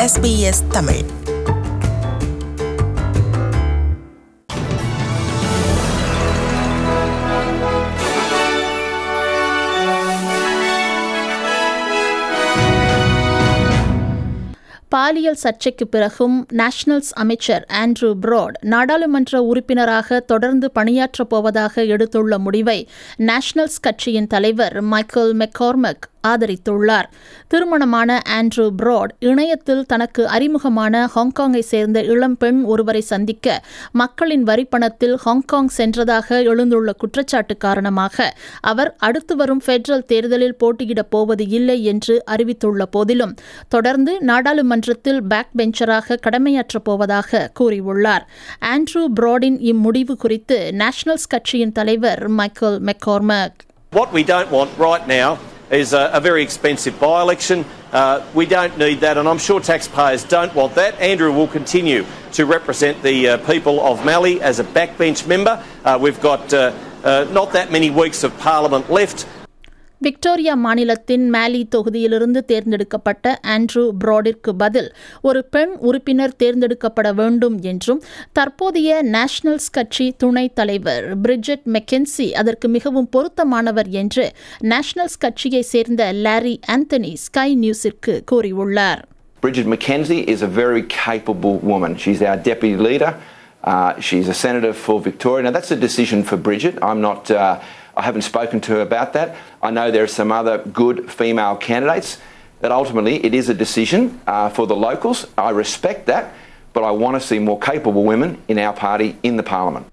SBS Tamil பாலியல் சர்ச்சைக்கு பிறகும் நேஷனல்ஸ் அமைச்சர் ஆண்ட்ரூ ப்ராட் நாடாளுமன்ற உறுப்பினராக தொடர்ந்து பணியாற்றப் போவதாக எடுத்துள்ள முடிவை நேஷனல்ஸ் கட்சியின் தலைவர் மைக்கேல் மெக்கார்மக் ஆதரித்துள்ளார் திருமணமான ஆண்ட்ரூ ப்ராட் இணையத்தில் தனக்கு அறிமுகமான ஹாங்காங்கை சேர்ந்த இளம் பெண் ஒருவரை சந்திக்க மக்களின் வரிப்பணத்தில் ஹாங்காங் சென்றதாக எழுந்துள்ள குற்றச்சாட்டு காரணமாக அவர் அடுத்து வரும் பெடரல் தேர்தலில் போட்டியிடப் போவது இல்லை என்று அறிவித்துள்ள போதிலும் தொடர்ந்து நாடாளுமன்றத்தில் பேக் பெஞ்சராக கடமையாற்றப் போவதாக கூறியுள்ளார் ஆண்ட்ரூ ப்ராடின் இம்முடிவு குறித்து நேஷனல்ஸ் கட்சியின் தலைவர் Michael McCormack What we don't want right now is a, a very expensive by election. Uh, we don't need that, and I'm sure taxpayers don't want that. Andrew will continue to represent the uh, people of Mallee as a backbench member. Uh, we've got uh, uh, not that many weeks of Parliament left. Victoria மாநிலத்தின் Mallee தொகுதியிலிருந்து தேர்ந்தெடுக்கப்பட்ட Andrew ப்ராடிற்கு பதில் ஒரு பெண் உறுப்பினர் தேர்ந்தெடுக்கப்பட வேண்டும் என்றும் தற்போதைய நேஷனல்ஸ் கட்சி துணைத் தலைவர் பிரிஜெட் மெக்கென்சி அதற்கு மிகவும் பொருத்தமானவர் என்று நேஷனல்ஸ் கட்சியை சேர்ந்த லாரி ஆந்தனி ஸ்கை நியூஸிற்கு கூறியுள்ளார் Bridget McKenzie is a very capable woman. She's our deputy leader. Uh, she's a senator for Victoria. Now, that's a decision for Bridget. I'm not, uh, I haven't spoken to her about that. I know there are some other good female candidates, but ultimately it is a decision uh, for the locals. I respect that, but I want to see more capable women in our party in the parliament.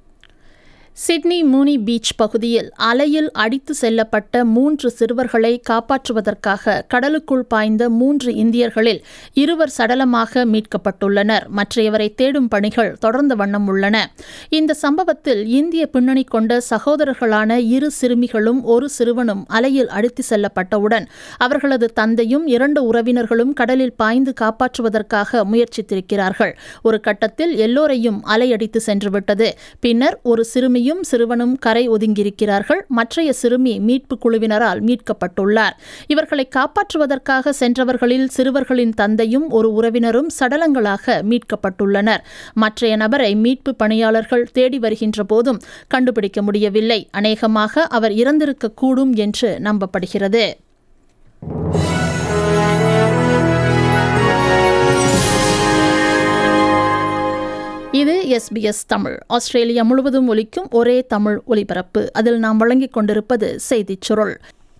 Sydney Moonee Beach பகுதியில் அலையில் அடித்து செல்லப்பட்ட மூன்று சிறுவர்களை காப்பாற்றுவதற்காக கடலுக்குள் பாய்ந்த மூன்று இந்தியர்களில் இருவர் சடலமாக மீட்கப்பட்டுள்ளனர் மற்றையவரை தேடும் பணிகள் தொடர்ந்த வண்ணம் உள்ளன இந்த சம்பவத்தில் இந்திய பின்னணி கொண்ட சகோதரர்களான இரு சிறுமிகளும் ஒரு சிறுவனும் அலையில் அடித்து செல்லப்பட்டவுடன் அவர்களது தந்தையும் இரண்டு உறவினர்களும் கடலில் பாய்ந்து காப்பாற்றுவதற்காக முயற்சித்திருக்கிறார்கள் ஒரு கட்டத்தில் எல்லோரையும் அலையடித்து சென்றுவிட்டது பின்னர் ஒரு சிறுமி சிறுமியும் சிறுவனும் கரை ஒதுங்கியிருக்கிறார்கள் மற்றைய சிறுமி மீட்பு குழுவினரால் மீட்கப்பட்டுள்ளார் இவர்களை காப்பாற்றுவதற்காக சென்றவர்களில் சிறுவர்களின் தந்தையும் ஒரு உறவினரும் சடலங்களாக மீட்கப்பட்டுள்ளனர் மற்றைய நபரை மீட்பு பணியாளர்கள் தேடி வருகின்ற போதும் கண்டுபிடிக்க முடியவில்லை அநேகமாக அவர் இறந்திருக்கக்கூடும் என்று நம்பப்படுகிறது இது எஸ்பிஎஸ் தமிழ் ஆஸ்திரேலியா முழுவதும் ஒலிக்கும் ஒரே தமிழ் ஒலிபரப்பு அதில் நாம் வழங்கிக் கொண்டிருப்பது செய்திச் சுருள்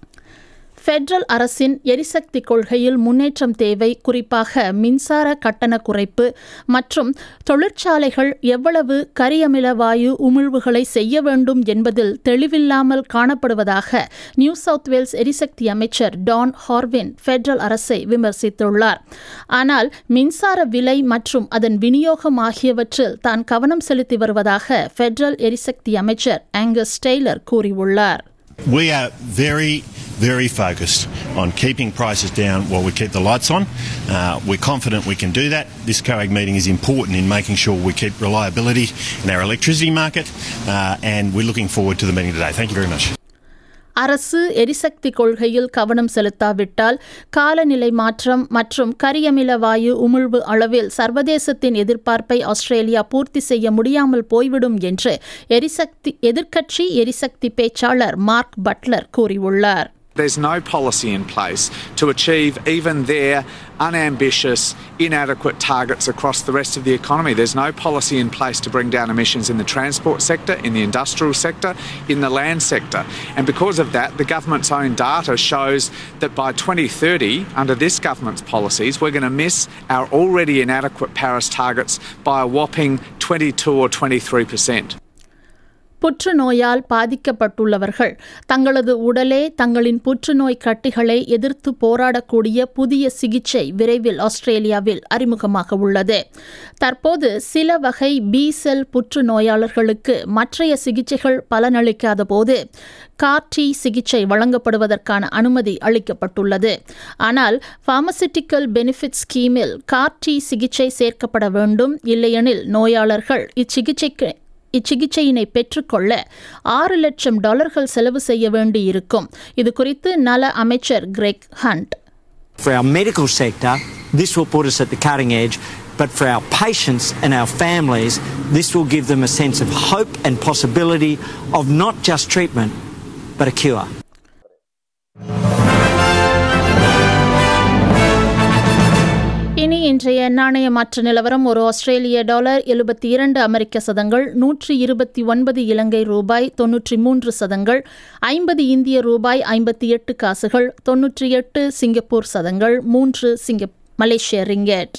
ஃபெடரல் அரசின் எரிசக்தி கொள்கையில் முன்னேற்றம் தேவை குறிப்பாக மின்சார கட்டண குறைப்பு மற்றும் தொழிற்சாலைகள் எவ்வளவு கரியமில வாயு உமிழ்வுகளை செய்ய வேண்டும் என்பதில் தெளிவில்லாமல் காணப்படுவதாக நியூ சவுத் வேல்ஸ் எரிசக்தி அமைச்சர் டான் ஹார்வின் ஃபெடரல் அரசை விமர்சித்துள்ளார் ஆனால் மின்சார விலை மற்றும் அதன் விநியோகம் ஆகியவற்றில் தான் கவனம் செலுத்தி வருவதாக ஃபெடரல் எரிசக்தி அமைச்சர் ஆங்கஸ் டெய்லர் கூறியுள்ளார் We are very, very focused on keeping prices down while we keep the lights on. Uh, we're confident we can do that. This COAG meeting is important in making sure we keep reliability in our electricity market, uh, and we're looking forward to the meeting today. Thank you very much. அரசு எரிசக்தி கொள்கையில் கவனம் செலுத்தாவிட்டால் காலநிலை மாற்றம் மற்றும் கரியமில வாயு உமிழ்வு அளவில் சர்வதேசத்தின் எதிர்பார்ப்பை ஆஸ்திரேலியா பூர்த்தி செய்ய முடியாமல் போய்விடும் என்று எரிசக்தி எதிர்க்கட்சி எரிசக்தி பேச்சாளர் மார்க் பட்லர் கூறியுள்ளார் There's no policy in place to achieve even their unambitious, inadequate targets across the rest of the economy. There's no policy in place to bring down emissions in the transport sector, in the industrial sector, in the land sector. And because of that, the government's own data shows that by 2030, under this government's policies, we're going to miss our already inadequate Paris targets by a whopping 22 or 23 percent. புற்றுநோயால் பாதிக்கப்பட்டுள்ளவர்கள் தங்களது உடலே தங்களின் புற்றுநோய் கட்டிகளை எதிர்த்து போராடக்கூடிய புதிய சிகிச்சை விரைவில் ஆஸ்திரேலியாவில் அறிமுகமாக உள்ளது தற்போது சில வகை பி செல் புற்றுநோயாளர்களுக்கு மற்றைய சிகிச்சைகள் பலனளிக்காத போது கார்டி சிகிச்சை வழங்கப்படுவதற்கான அனுமதி அளிக்கப்பட்டுள்ளது ஆனால் பார்மசிட்டிக்கல் பெனிஃபிட் ஸ்கீமில் கார்டி சிகிச்சை சேர்க்கப்பட வேண்டும் இல்லையெனில் நோயாளர்கள் இச்சிகிச்சைக்கு இச்சிகிச்சையினை பெற்றுக்கொள்ள ஆறு லட்சம் டாலர்கள் செலவு செய்ய வேண்டியிருக்கும் இது குறித்து நல அமைச்சர் Greg Hunt For our medical sector, this will put us at the cutting edge, but for our patients and our families, this will give them a sense of hope and possibility of not just treatment, but a cure. இனி இன்றைய நாணய மாற்று நிலவரம் ஒரு ஆஸ்திரேலிய dollar எழுபத்தி இரண்டு அமெரிக்க சதங்கள் நூற்றி இருபத்தி ஒன்பது இலங்கை ரூபாய் தொன்னூற்றி மூன்று சதங்கள் ஐம்பது இந்திய ரூபாய் ஐம்பத்தி எட்டு காசுகள் தொன்னூற்றி எட்டு சிங்கப்பூர் சதங்கள் மூன்று சிங்க மலேசிய ரிங்கெட்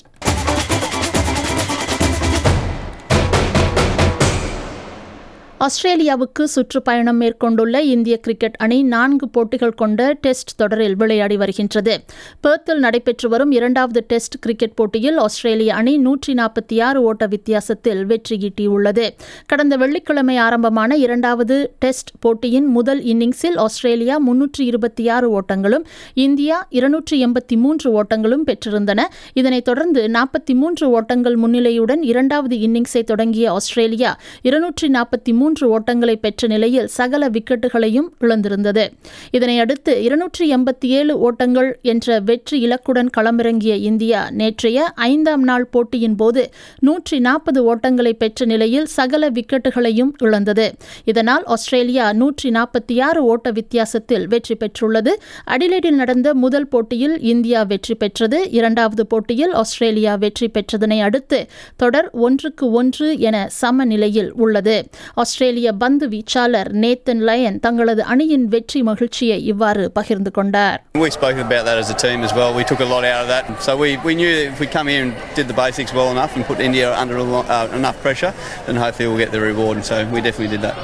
ஆஸ்திரேலியாவுக்கு சுற்றுப்பயணம் மேற்கொண்டுள்ள இந்திய கிரிக்கெட் அணி நான்கு போட்டிகள் கொண்ட டெஸ்ட் தொடரில் விளையாடி வருகின்றது பெர்த்தில் நடைபெற்று வரும் இரண்டாவது டெஸ்ட் கிரிக்கெட் போட்டியில் ஆஸ்திரேலிய அணி நூற்றி நாற்பத்தி ஆறு ஓட்ட வித்தியாசத்தில் வெற்றி ஈட்டியுள்ளது கடந்த வெள்ளிக்கிழமை ஆரம்பமான இரண்டாவது டெஸ்ட் போட்டியின் முதல் இன்னிங்ஸில் ஆஸ்திரேலியா முன்னூற்றி இருபத்தி ஆறு ஓட்டங்களும் இந்தியா இருநூற்றி எண்பத்தி மூன்று ஓட்டங்களும் பெற்றிருந்தன இதனைத் தொடர்ந்து நாற்பத்தி மூன்று ஓட்டங்கள் முன்னிலையுடன் இரண்டாவது இன்னிங்ஸை தொடங்கிய ஆஸ்திரேலியா இருநூற்றி நாற்பத்தி மூன்று ஓட்டங்களை பெற்ற நிலையில் சகல விக்கெட்டுகளையும் இழந்திருந்தது இதனையடுத்து இருநூற்றி எண்பத்தி ஏழு ஓட்டங்கள் என்ற வெற்றி இலக்குடன் களமிறங்கிய இந்தியா நேற்றைய ஐந்தாம் நாள் போட்டியின் போது நூற்றி நாற்பது ஓட்டங்களை பெற்ற நிலையில் சகல விக்கெட்டுகளையும் இழந்தது இதனால் ஆஸ்திரேலியா நூற்றி நாற்பத்தி ஆறு ஓட்ட வித்தியாசத்தில் வெற்றி பெற்றுள்ளது அடிலேடில் நடந்த முதல் போட்டியில் இந்தியா வெற்றி பெற்றது இரண்டாவது போட்டியில் ஆஸ்திரேலியா வெற்றி பெற்றதனை அடுத்து தொடர் ஒன்றுக்கு ஒன்று என சம நிலையில் உள்ளது ஆஸ்திரேலிய பந்து வீச்சாளர் நேத்தன் லயன் தங்களது அணியின் வெற்றி மகிழ்ச்சியை இவ்வாறு பகிர்ந்து கொண்டார் We've spoken about that as a team as well. We took a lot out of that. So we, we knew that if we come here and did the basics well enough and put India under a lo- uh, enough pressure, then hopefully we'll get the reward. And so we definitely did that.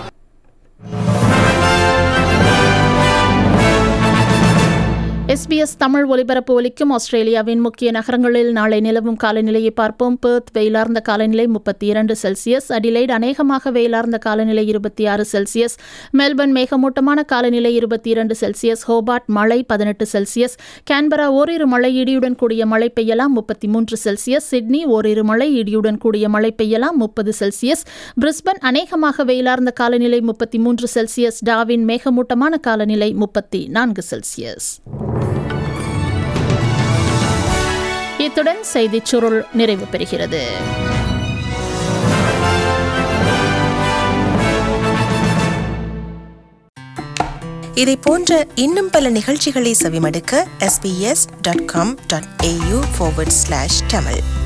SBS Tamil ஒலிபரப்பு ஒலிக்கும் ஆஸ்திரேலியாவின் முக்கிய நகரங்களில் நாளை நிலவும் காலநிலையை பார்ப்போம் Perth வெயிலார்ந்த காலநிலை முப்பத்தி இரண்டு செல்சியஸ் அடிலைட் அநேகமாக வெயிலார்ந்த காலநிலை இருபத்தி ஆறு செல்சியஸ் மெல்பர்ன் மேகமூட்டமான காலநிலை இருபத்தி இரண்டு செல்சியஸ் ஹோபார்ட் மழை பதினெட்டு செல்சியஸ் கேன்பரா ஓரிரு மழை இடியுடன் கூடிய மழை பெய்யலாம் முப்பத்தி மூன்று செல்சியஸ் சிட்னி ஓரிரு மழை இடியுடன் கூடிய மழை பெய்யலாம் முப்பது செல்சியஸ் பிரிஸ்பன் அநேகமாக வெயிலார்ந்த காலநிலை முப்பத்தி மூன்று செல்சியஸ் டாவின் மேகமூட்டமான காலநிலை முப்பத்தி நான்கு செல்சியஸ் இத்துடன் செய்திச் சுருள் நிறைவு பெறுகிறது இதை போன்ற இன்னும் பல நிகழ்ச்சிகளை செவிமடுக்க sbs.com.au forward slash tamil